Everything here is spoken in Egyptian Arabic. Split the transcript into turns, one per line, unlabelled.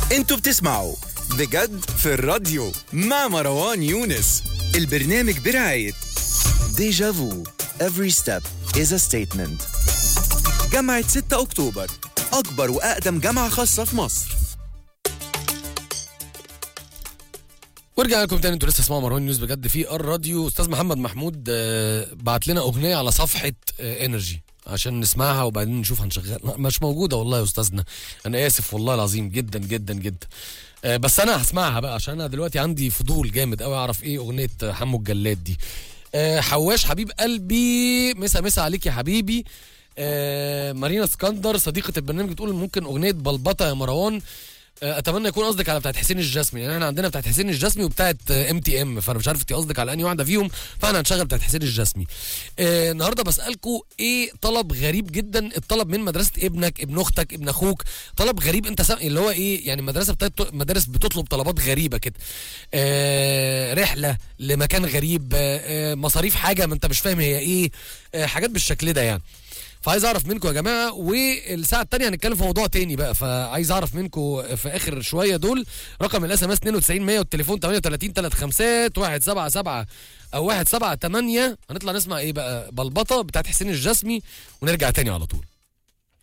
انتوا بتسمعوا بجد في الراديو مع مروان يونس البرنامج برعاية ديجا فو Every step is a statement جامعة 6 أكتوبر أكبر وأقدم جامعة خاصة في مصر
ورجعنا لكم تاني انتوا لسه تسمعوا مروان نيوز بجد في الراديو استاذ محمد محمود آه، بعت لنا اغنيه على صفحه آه، انرجي عشان نسمعها وبعدين نشوف هنشغل مش موجوده والله يا استاذنا انا اسف والله العظيم جدا جدا جدا آه، بس انا هسمعها بقى عشان انا دلوقتي عندي فضول جامد قوي اعرف ايه اغنيه حمو الجلاد دي آه، حواش حبيب قلبي مسا مسا عليك يا حبيبي آه، مارينا اسكندر صديقه البرنامج بتقول ممكن اغنيه بلبطه يا مروان آه، اتمنى يكون قصدك على بتاعت حسين الجسمي يعني احنا عندنا بتاعت حسين الجسمي وبتاعت ام تي ام فانا مش عارف انت قصدك على انهي واحده فيهم فاحنا هنشغل بتاعت حسين الجسمي آه النهارده بسالكم ايه طلب غريب جدا الطلب من مدرسه ابنك ابن اختك ابن اخوك طلب غريب انت سام... اللي هو ايه يعني مدرسه بتاعت مدارس بتطلب طلبات غريبه كده آه رحله لمكان غريب آه آه، مصاريف حاجه ما انت مش فاهم هي ايه آه حاجات بالشكل ده يعني فعايز اعرف منكم يا جماعه والساعه الثانيه هنتكلم في موضوع تاني بقى فعايز اعرف منكم في اخر شويه دول رقم الاس ام اس 92 100 والتليفون 38 35 177 او 178 هنطلع نسمع ايه بقى بلبطه بتاعت حسين الجسمي ونرجع تاني على طول